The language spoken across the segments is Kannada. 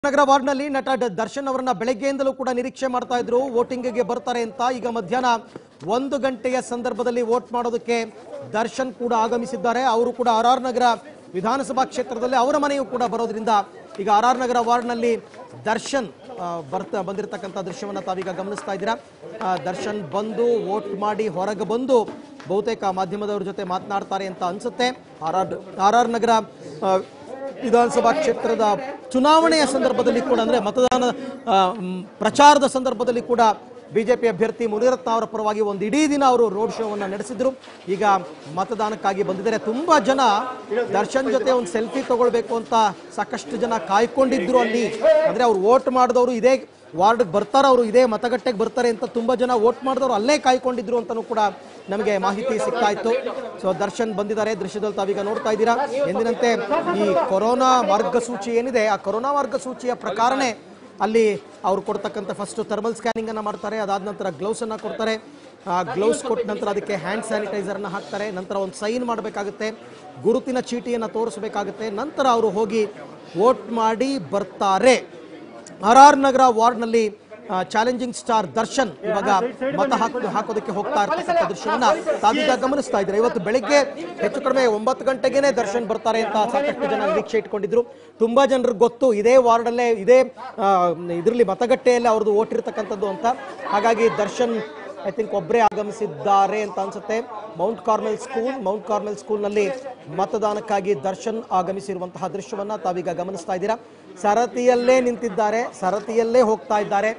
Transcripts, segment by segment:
ನಗರ ವಾರ್ಡ್ನಲ್ಲಿ ನಟ ಡ- ದರ್ಶನ್ ಅವರನ್ನ ಬೆಳಗ್ಗೆಯಿಂದಲೂ ಕೂಡ ನಿರೀಕ್ಷೆ ಮಾಡ್ತಾ ಇದ್ರು ವೋಟಿಂಗ್ಗೆ ಬರ್ತಾರೆ ಅಂತ ಈಗ ಮಧ್ಯಾಹ್ನ ಒಂದು ಗಂಟೆಯ ಸಂದರ್ಭದಲ್ಲಿ ವೋಟ್ ಮಾಡೋದಕ್ಕೆ ದರ್ಶನ್ ಕೂಡ ಆಗಮಿಸಿದ್ದಾರೆ ಅವರು ಕೂಡ ಆರ್ ಆರ್ ನಗರ ವಿಧಾನಸಭಾ ಕ್ಷೇತ್ರದಲ್ಲಿ ಅವರ ಮನೆಯೂ ಕೂಡ ಬರೋದ್ರಿಂದ ಈಗ ಆರ್ ಆರ್ ನಗರ ವಾರ್ಡ್ನಲ್ಲಿ ದರ್ಶನ್ ಆ, ಬರ್ತಾ ಬಂದಿರತಕ್ಕಂಥ ದೃಶ್ಯವನ್ನ ತಾವೀಗ ಗಮನಿಸ್ತಾ ಇದ್ದೀರಾ ಆ, ದರ್ಶನ್ ಬಂದು ವೋಟ್ ಮಾಡಿ ಹೊರಗೆ ಬಂದು ಬಹುತೇಕ ಮಾಧ್ಯಮದವ್ರ ಜೊತೆ ಮಾತನಾಡ್ತಾರೆ ಅಂತ ಅನ್ಸುತ್ತೆ R R R R Nagar ಆ, ವಿಧಾನಸಭಾ ಕ್ಷೇತ್ರದ ಚುನಾವಣೆಯ ಸಂದರ್ಭದಲ್ಲಿ ಕೂಡ ಅಂದ್ರೆ ಮತದಾನ ಆ, ಮ್, ಪ್ರಚಾರದ ಸಂದರ್ಭದಲ್ಲಿ ಕೂಡ ಬಿಜೆಪಿ ಅಭ್ಯರ್ಥಿ ಮುನಿರತ್ನ ಅವರ ಪರವಾಗಿ ಒಂದು ಇಡೀ ದಿನ ಅವರು ರೋಡ್ ಶೋವನ್ನು ನಡೆಸಿದ್ರು ಈಗ ಮತದಾನಕ್ಕಾಗಿ ಬಂದಿದ್ದಾರೆ ತುಂಬಾ ಜನ ದರ್ಶನ್ ಜೊತೆ ಒಂದು ಸೆಲ್ಫಿ ತಗೊಳ್ಬೇಕು ಅಂತ ಸಾಕಷ್ಟು ಜನ ಕಾಯ್ಕೊಂಡಿದ್ರು ಅಲ್ಲಿ ಅಂದ್ರೆ ಅವ್ರು ವೋಟ್ ಮಾಡಿದವರು ಇದೇ ವಾರ್ಡ್ ಬರ್ತಾರೆ ಅವರು ಇದೇ ಮತಗಟ್ಟೆಗೆ ಬರ್ತಾರೆ ಅಂತ ತುಂಬಾ ಜನ ವೋಟ್ ಮಾಡಿದವರು ಅಲ್ಲೇ ಕಾಯ್ಕೊಂಡಿದ್ರು ಅಂತಲೂ ಕೂಡ ನಮಗೆ ಮಾಹಿತಿ ಸಿಗ್ತಾ ಇತ್ತು ಸೊ ದರ್ಶನ್ ಬಂದಿದ್ದಾರೆ ದೃಶ್ಯದಲ್ಲಿ ತಾವೀಗ ನೋಡ್ತಾ ಇದ್ದೀರಾ ಎಂದಿನಂತೆ ಈ ಕೊರೋನಾ ಮಾರ್ಗಸೂಚಿ ಏನಿದೆ ಆ ಕೊರೋನಾ ಮಾರ್ಗಸೂಚಿಯ ಪ್ರಕಾರನೇ ಅಲ್ಲಿ ಅವ್ರು ಕೊಡ್ತಕ್ಕಂಥ ಫಸ್ಟ್ ಥರ್ಮಲ್ ಸ್ಕ್ಯಾನಿಂಗ್ ಅನ್ನ ಮಾಡ್ತಾರೆ ಅದಾದ ನಂತರ ಗ್ಲೌಸ್ ಅನ್ನ ಕೊಡ್ತಾರೆ ಆ ಗ್ಲೌಸ್ ಕೊಟ್ಟ ನಂತರ ಅದಕ್ಕೆ ಹ್ಯಾಂಡ್ ಸ್ಯಾನಿಟೈಸರ್ ಅನ್ನ ಹಾಕ್ತಾರೆ ನಂತರ ಒಂದು ಸೈನ್ ಮಾಡಬೇಕಾಗುತ್ತೆ ಗುರುತಿನ ಚೀಟಿಯನ್ನು ತೋರಿಸಬೇಕಾಗುತ್ತೆ ನಂತರ ಅವರು ಹೋಗಿ ವೋಟ್ ಮಾಡಿ ಬರ್ತಾರೆ ಆರ್ ಆರ್ ನಗರ ವಾರ್ಡ್ನಲ್ಲಿ ಚಾಲೆಂಜಿಂಗ್ ಸ್ಟಾರ್ ದರ್ಶನ್ ಇವಾಗ ಮತ ಹಾಕ್ ಹಾಕೋದಕ್ಕೆ ಹೋಗ್ತಾ ಇರ್ತಕ್ಕಂಥ ದೃಶ್ಯವನ್ನ ತಾವೀಗ ಗಮನಿಸ್ತಾ ಇದ್ದಾರೆ ಇವತ್ತು ಬೆಳಿಗ್ಗೆ ಹೆಚ್ಚು ಕಡಿಮೆ ಒಂಬತ್ತು ಗಂಟೆಗೇನೆ ದರ್ಶನ್ ಬರ್ತಾರೆ ಅಂತ ಸಾಕಷ್ಟು ಜನ ನಿರೀಕ್ಷೆ ಇಟ್ಕೊಂಡಿದ್ರು ತುಂಬಾ ಜನರಿಗೆ ಗೊತ್ತು ಇದೇ ವಾರ್ಡಲ್ಲೇ ಇದೇ ಇದರಲ್ಲಿ ಮತಗಟ್ಟೆಯಲ್ಲಿ ಅವ್ರದ್ದು ಓಟ್ ಇರ್ತಕ್ಕಂಥದ್ದು ಅಂತ ಹಾಗಾಗಿ ದರ್ಶನ್ ಐ ಥಿಂಕ್ ಒಬ್ಬರೇ ಆಗಮಿಸಿದ್ದಾರೆ ಅಂತ ಅನ್ಸುತ್ತೆ Mount Carmel school Mount Carmel ಸ್ಕೂಲ್ನಲ್ಲಿ ಮತದಾನಕ್ಕಾಗಿ ದರ್ಶನ್ ಆಗಮಿಸಿರುವಂತಹ ದೃಶ್ಯವನ್ನ ತಾವೀಗ ಗಮನಿಸ್ತಾ ಇದ್ದೀರಾ ಸರತಿಯಲ್ಲೇ ನಿಂತಿದ್ದಾರೆ ಸರತಿಯಲ್ಲೇ ಹೋಗ್ತಾ ಇದ್ದಾರೆ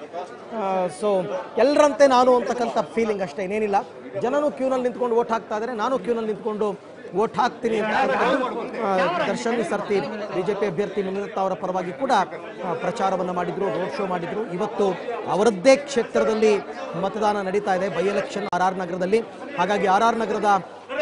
ಸೊ ಎಲ್ಲರಂತೆ ನಾನು ಅಂತಕ್ಕಂಥ ಫೀಲಿಂಗ್ ಅಷ್ಟೇ ಇನ್ನೇನಿಲ್ಲ ಜನನು ಕ್ಯೂನಲ್ಲಿ ನಿಂತ್ಕೊಂಡು ವೋಟ್ ಹಾಕ್ತಾ ಇದ್ದಾರೆ ನಾನು ಕ್ಯೂನಲ್ಲಿ ನಿಂತ್ಕೊಂಡು ವೋಟ್ ಹಾಕ್ತೀನಿ ಅಂತ ಆ, ದರ್ಶನ್ ಈ ಸರ್ತಿ ಬಿಜೆಪಿ ಅಭ್ಯರ್ಥಿ ಮುನಿರತ್ನ ಅವರ ಪರವಾಗಿ ಕೂಡ ಆ, ಪ್ರಚಾರವನ್ನ ಮಾಡಿದ್ರು ರೋಡ್ ಶೋ ಮಾಡಿದ್ರು ಇವತ್ತು ಅವರದ್ದೇ ಕ್ಷೇತ್ರದಲ್ಲಿ ಮತದಾನ ನಡೀತಾ ಇದೆ ಬೈ ಎಲೆಕ್ಷನ್ ಆರ್ ಆರ್ ನಗರದಲ್ಲಿ ಹಾಗಾಗಿ ಆರ್ ಆರ್ ನಗರದ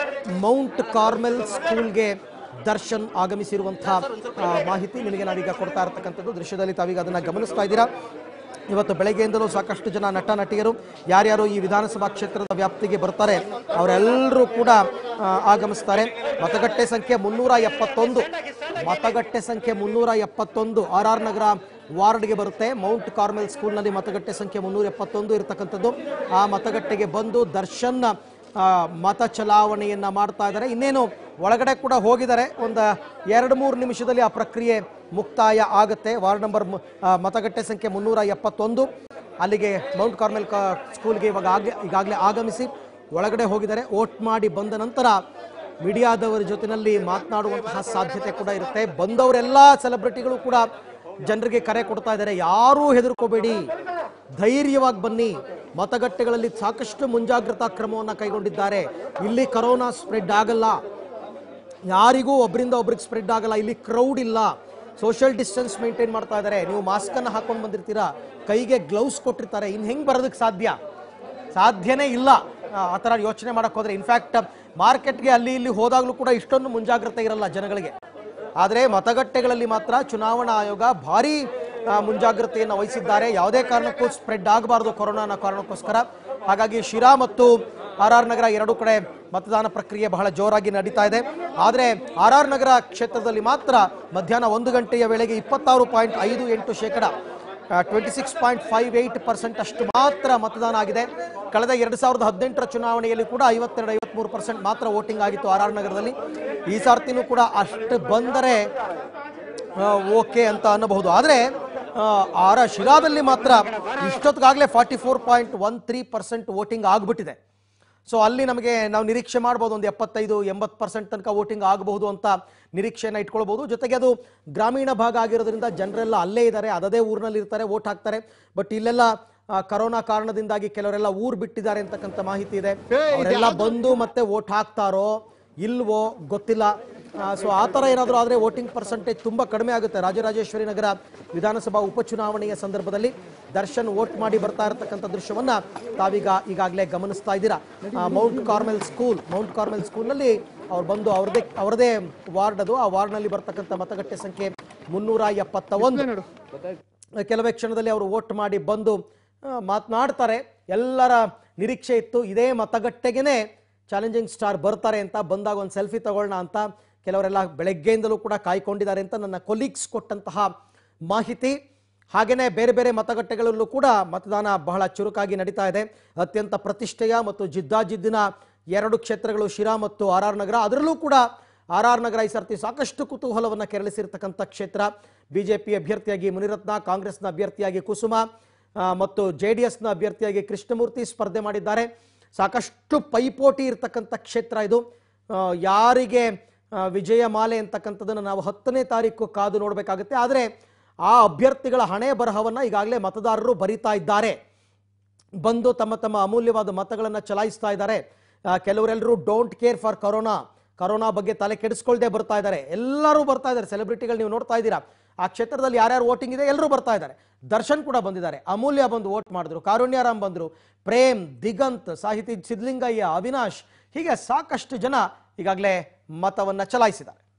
ಮೌಂಟ್ ಕಾರ್ಮೆಲ್ ಸ್ಕೂಲ್ಗೆ ದರ್ಶನ್ ಆಗಮಿಸಿರುವಂತಹ ಆ, ಮಾಹಿತಿ ನಿಮಗೆ ನಾವೀಗ ಕೊಡ್ತಾ ಇರತಕ್ಕಂಥದ್ದು ದೃಶ್ಯದಲ್ಲಿ ತಾವೀಗ ಅದನ್ನ ಗಮನಿಸ್ತಾ ಇದ್ದೀರಾ ಇವತ್ತು ಬೆಳಗ್ಗೆಯಿಂದಲೂ ಸಾಕಷ್ಟು ಜನ ನಟ ನಟಿಯರು ಯಾರ್ಯಾರು ಈ ವಿಧಾನಸಭಾ ಕ್ಷೇತ್ರದ ವ್ಯಾಪ್ತಿಗೆ ಬರ್ತಾರೆ ಅವರೆಲ್ಲರೂ ಕೂಡ ಆ, ಆಗಮಿಸ್ತಾರೆ ಮತಗಟ್ಟೆ ಸಂಖ್ಯೆ ಮುನ್ನೂರ ಎಪ್ಪತ್ತೊಂದು ಮತಗಟ್ಟೆ ಸಂಖ್ಯೆ ಮುನ್ನೂರ ಎಪ್ಪತ್ತೊಂದು ಆರ್ ಆರ್ ನಗರ ವಾರ್ಡ್ಗೆ ಬರುತ್ತೆ ಮೌಂಟ್ ಕಾರ್ಮೆಲ್ ಸ್ಕೂಲ್ನಲ್ಲಿ ಮತಗಟ್ಟೆ ಸಂಖ್ಯೆ ಮುನ್ನೂರ ಎಪ್ಪತ್ತೊಂದು ಇರತಕ್ಕಂಥದ್ದು ಆ ಮತಗಟ್ಟೆಗೆ ಬಂದು ದರ್ಶನ್ ಆ, ಮತ ಚಲಾವಣೆಯನ್ನ ಮಾಡ್ತಾ ಇದ್ದಾರೆ ಇನ್ನೇನು ಒಳಗಡೆ ಕೂಡ ಹೋಗಿದ್ದಾರೆ ಒಂದು ಎರಡು ಮೂರು ನಿಮಿಷದಲ್ಲಿ ಆ ಪ್ರಕ್ರಿಯೆ ಮುಕ್ತಾಯ ಆಗುತ್ತೆ ವಾರ್ಡ್ ನಂಬರ್ ಮು- ಆ, ಮತಗಟ್ಟೆ ಸಂಖ್ಯೆ ಮುನ್ನೂರ ಎಪ್ಪತ್ತೊಂದು ಅಲ್ಲಿಗೆ ಮೌಂಟ್ ಕಾರ್ಮೆಲ್ ಕಾ ಸ್ಕೂಲ್ಗೆ ಇವಾಗ ಆಗ ಈಗಾಗಲೇ ಆಗಮಿಸಿ ಒಳಗಡೆ ಹೋಗಿದ್ದಾರೆ ವೋಟ್ ಮಾಡಿ ಬಂದ ನಂತರ ಮೀಡಿಯಾದವರ ಜೊತೆನಲ್ಲಿ ಮಾತನಾಡುವಂತಹ ಸಾಧ್ಯತೆ ಕೂಡ ಇರುತ್ತೆ ಬಂದವರೆಲ್ಲ ಸೆಲೆಬ್ರಿಟಿಗಳು ಕೂಡ ಜನರಿಗೆ ಕರೆ ಕೊಡ್ತಾ ಇದ್ದಾರೆ ಯಾರೂ ಹೆದರ್ಕೋಬೇಡಿ ಧೈರ್ಯವಾಗಿ ಬನ್ನಿ ಮತಗಟ್ಟೆಗಳಲ್ಲಿ ಸಾಕಷ್ಟು ಮುಂಜಾಗ್ರತಾ ಕ್ರಮವನ್ನು ಕೈಗೊಂಡಿದ್ದಾರೆ ಇಲ್ಲಿ ಕರೋನಾ ಸ್ಪ್ರೆಡ್ ಆಗಲ್ಲ ಯಾರಿಗೂ ಒಬ್ಬರಿಂದ ಒಬ್ರಿಗೆ ಸ್ಪ್ರೆಡ್ ಆಗಲ್ಲ ಇಲ್ಲಿ ಕ್ರೌಡ್ ಇಲ್ಲ ಸೋಷಿಯಲ್ ಡಿಸ್ಟೆನ್ಸ್ ಮೇಂಟೈನ್ ಮಾಡ್ತಾ ಇದ್ದಾರೆ ನೀವು ಮಾಸ್ಕ್ ಅನ್ನ ಹಾಕೊಂಡು ಬಂದಿರ್ತೀರಾ ಕೈಗೆ ಗ್ಲೌಸ್ ಕೊಟ್ಟಿರ್ತಾರೆ ಇನ್ ಹೆಂಗ್ ಬರೋದಕ್ಕೆ ಸಾಧ್ಯ ಸಾಧ್ಯನೇ ಇಲ್ಲ ಆ ಆ ಥರ ಯೋಚನೆ ಮಾಡಕ್ ಹೋದ್ರೆ ಇನ್ಫ್ಯಾಕ್ಟ್ ಮಾರ್ಕೆಟ್ಗೆ ಅಲ್ಲಿ ಇಲ್ಲಿ ಹೋದಾಗಲೂ ಕೂಡ ಇಷ್ಟೊಂದು ಮುಂಜಾಗ್ರತೆ ಇರಲ್ಲ ಜನಗಳಿಗೆ ಆದರೆ ಮತಗಟ್ಟೆಗಳಲ್ಲಿ ಮಾತ್ರ ಚುನಾವಣಾ ಆಯೋಗ ಭಾರಿ ಆ, ಮುಂಜಾಗ್ರತೆಯನ್ನು ವಹಿಸಿದ್ದಾರೆ ಯಾವುದೇ ಕಾರಣಕ್ಕೂ ಸ್ಪ್ರೆಡ್ ಆಗಬಾರದು ಕೊರೋನಾ ಅನ್ನೋ ಕಾರಣಕ್ಕೋಸ್ಕರ ಹಾಗಾಗಿ ಶಿರಾ ಮತ್ತು ಆರ್ ಆರ್ ನಗರ ಎರಡು ಕಡೆ ಮತದಾನ ಪ್ರಕ್ರಿಯೆ ಬಹಳ ಜೋರಾಗಿ ನಡೀತಾ ಇದೆ ಆದರೆ ಆರ್ ಆರ್ ನಗರ ಕ್ಷೇತ್ರದಲ್ಲಿ ಮಾತ್ರ ಮಧ್ಯಾಹ್ನ ಒಂದು ಗಂಟೆಯ ವೇಳೆಗೆ ಇಪ್ಪತ್ತಾರು ಪಾಯಿಂಟ್ ಐದು ಎಂಟು ಶೇಕಡ twenty six point five eight percent ಅಷ್ಟು ಮಾತ್ರ ಮತದಾನ ಆಗಿದೆ ಕಳೆದ ಎರಡು ಸಾವಿರದ ಹದಿನೆಂಟರ ಚುನಾವಣೆಯಲ್ಲಿ ಕೂಡ ಐವತ್ತೆರಡು ಐವತ್ಮೂರು ಪರ್ಸೆಂಟ್ ಮಾತ್ರ ವೋಟಿಂಗ್ ಆಗಿತ್ತು ಆರ್ ಆರ್ ನಗರದಲ್ಲಿ ಈ ಸಾರ್ತಿನೂ ಕೂಡ ಅಷ್ಟು ಬಂದರೆ ಓಕೆ ಅಂತ ಅನ್ನಬಹುದು ಆದರೆ ಆರ ಶಿರಾದಲ್ಲಿ ಮಾತ್ರ ಇಷ್ಟೊತ್ತಿಗಾಗಲೇ forty four point one three percent voting ಆಗ್ಬಿಟ್ಟಿದೆ ಸೊ ಅಲ್ಲಿ ನಮಗೆ ನಾವು ನಿರೀಕ್ಷೆ ಮಾಡ್ಬೋದು ಒಂದು ಎಪ್ಪತ್ತೈದು ಎಂಬತ್ತು ಪರ್ಸೆಂಟ್ ತನಕ ವೋಟಿಂಗ್ ಆಗಬಹುದು ಅಂತ ನಿರೀಕ್ಷೆನ ಇಟ್ಕೊಳ್ಬಹುದು ಜೊತೆಗೆ ಅದು ಗ್ರಾಮೀಣ ಭಾಗ ಆಗಿರೋದ್ರಿಂದ ಜನರೆಲ್ಲ ಅಲ್ಲೇ ಇದ್ದಾರೆ ಅದದೇ ಊರಿನಲ್ಲಿ ಇರ್ತಾರೆ ವೋಟ್ ಹಾಕ್ತಾರೆ ಬಟ್ ಇಲ್ಲೆಲ್ಲ ಆ, ಕರೋನಾ ಕಾರಣದಿಂದಾಗಿ ಕೆಲವರೆಲ್ಲ ಊರ್ ಬಿಟ್ಟಿದ್ದಾರೆ ಅಂತಕ್ಕಂಥ ಮಾಹಿತಿ ಇದೆ ಅವರೆಲ್ಲ ಬಂದು ಮತ್ತೆ ವೋಟ್ ಹಾಕ್ತಾರೋ ಇಲ್ವೋ ಗೊತ್ತಿಲ್ಲ ಸೊ ಆ ಥರ ಏನಾದರೂ ಆದರೆ ವೋಟಿಂಗ್ ಪರ್ಸೆಂಟೇಜ್ ತುಂಬ ಕಡಿಮೆ ಆಗುತ್ತೆ ರಾಜರಾಜೇಶ್ವರಿ ನಗರ ವಿಧಾನಸಭಾ ಉಪಚುನಾವಣೆಯ ಸಂದರ್ಭದಲ್ಲಿ ದರ್ಶನ್ ವೋಟ್ ಮಾಡಿ ಬರ್ತಾ ಇರತಕ್ಕಂಥ ದೃಶ್ಯವನ್ನ ತಾವೀಗ ಈಗಾಗಲೇ ಗಮನಿಸ್ತಾ ಇದ್ದೀರಾ ಆ, Mount Carmel school Mount Carmel ಸ್ಕೂಲ್ನಲ್ಲಿ ಅವ್ರು ಬಂದು ಅವ್ರದೇ ಅವರದೇ ವಾರ್ಡ್ ಅದು ಆ ವಾರ್ಡ್ನಲ್ಲಿ ಬರ್ತಕ್ಕಂಥ ಮತಗಟ್ಟೆ ಸಂಖ್ಯೆ ಮುನ್ನೂರ ಎಪ್ಪತ್ತ ಒಂದು ಕೆಲವೇ ಕ್ಷಣದಲ್ಲಿ ಅವರು ವೋಟ್ ಮಾಡಿ ಬಂದು ಆ, ಮಾತನಾಡ್ತಾರೆ ಎಲ್ಲರ ನಿರೀಕ್ಷೆ ಇತ್ತು ಇದೇ ಮತಗಟ್ಟೆಗೆನೆ ಚಾಲೆಂಜಿಂಗ್ ಸ್ಟಾರ್ ಬರ್ತಾರೆ ಅಂತ ಬಂದಾಗ ಒಂದು ಸೆಲ್ಫಿ ತಗೊಳ್ಳೋಣ ಅಂತ ಕೆಲವರೆಲ್ಲ ಬೆಳಗ್ಗೆಯಿಂದಲೂ ಕೂಡ ಕಾಯ್ಕೊಂಡಿದ್ದಾರೆ ಅಂತ ನನ್ನ ಕೊಲೀಗ್ಸ್ ಕೊಟ್ಟಂತಹ ಮಾಹಿತಿ ಹಾಗೆಯೇ ಬೇರೆ ಬೇರೆ ಮತಗಟ್ಟೆಗಳಲ್ಲೂ ಕೂಡ ಮತದಾನ ಬಹಳ ಚುರುಕಾಗಿ ನಡೀತಾ ಇದೆ ಅತ್ಯಂತ ಪ್ರತಿಷ್ಠೆಯ ಮತ್ತು ಜಿದ್ದಾಜಿದ್ದಿನ ಎರಡು ಕ್ಷೇತ್ರಗಳು ಶಿರಾ ಮತ್ತು ಆರ್ ಆರ್ ನಗರ ಅದರಲ್ಲೂ ಕೂಡ ಆರ್ ಆರ್ ನಗರ ಈ ಸರ್ತಿ ಸಾಕಷ್ಟು ಕುತೂಹಲವನ್ನು ಕೆರಳಿಸಿರ್ತಕ್ಕಂಥ ಕ್ಷೇತ್ರ ಬಿಜೆಪಿ ಅಭ್ಯರ್ಥಿಯಾಗಿ ಮುನಿರತ್ನ ಕಾಂಗ್ರೆಸ್ನ ಅಭ್ಯರ್ಥಿಯಾಗಿ ಕುಸುಮ ಆ, ಮತ್ತು ಜೆ ಡಿ ಎಸ್ನ ಅಭ್ಯರ್ಥಿಯಾಗಿ ಕೃಷ್ಣಮೂರ್ತಿ ಸ್ಪರ್ಧೆ ಮಾಡಿದ್ದಾರೆ ಸಾಕಷ್ಟು ಪೈಪೋಟಿ ಇರ್ತಕ್ಕಂಥ ಕ್ಷೇತ್ರ ಇದು ಆ, ಯಾರಿಗೆ ಆ, ವಿಜಯ ಮಾಲೆ ಅಂತಕ್ಕಂಥದ್ದನ್ನು ನಾವು ಹತ್ತನೇ ತಾರೀಕು ಕಾದು ನೋಡಬೇಕಾಗುತ್ತೆ ಆದರೆ ಆ ಅಭ್ಯರ್ಥಿಗಳ ಹಣೆ ಬರಹವನ್ನು ಈಗಾಗಲೇ ಮತದಾರರು ಬರಿತಾ ಇದ್ದಾರೆ ಬಂದು ತಮ್ಮ ತಮ್ಮ ಅಮೂಲ್ಯವಾದ ಮತಗಳನ್ನು ಚಲಾಯಿಸ್ತಾ ಇದ್ದಾರೆ ಆ, ಕೆಲವರೆಲ್ಲರೂ don't care for corona corona ಬಗ್ಗೆ ತಲೆ ಕೆಡಿಸ್ಕೊಳ್ದೆ ಬರ್ತಾ ಇದ್ದಾರೆ ಎಲ್ಲರೂ ಬರ್ತಾ ಇದ್ದಾರೆ ಸೆಲೆಬ್ರಿಟಿಗಳು ನೀವು ನೋಡ್ತಾ ಇದ್ದೀರಾ ಆ ಕ್ಷೇತ್ರದಲ್ಲಿ ಯಾರ್ಯಾರು ವೋಟಿಂಗ್ ಇದೆ ಎಲ್ಲರೂ ಬರ್ತಾ ಇದ್ದಾರೆ ದರ್ಶನ್ ಕೂಡ ಬಂದಿದ್ದಾರೆ ಅಮೂಲ್ಯ ಬಂದು ವೋಟ್ ಮಾಡಿದ್ರು ಕಾರುಣ್ಯರಾಮ್ ಬಂದರು ಪ್ರೇಮ್ ದಿಗಂತ್ ಸಾಹಿತಿ ಸಿದ್ಲಿಂಗಯ್ಯ ಅವಿನಾಶ್ ಹೀಗೆ ಸಾಕಷ್ಟು ಜನ ಈಗಾಗಲೇ ಮತವನ್ನು ಚಲಾಯಿಸಿದ್ದಾರೆ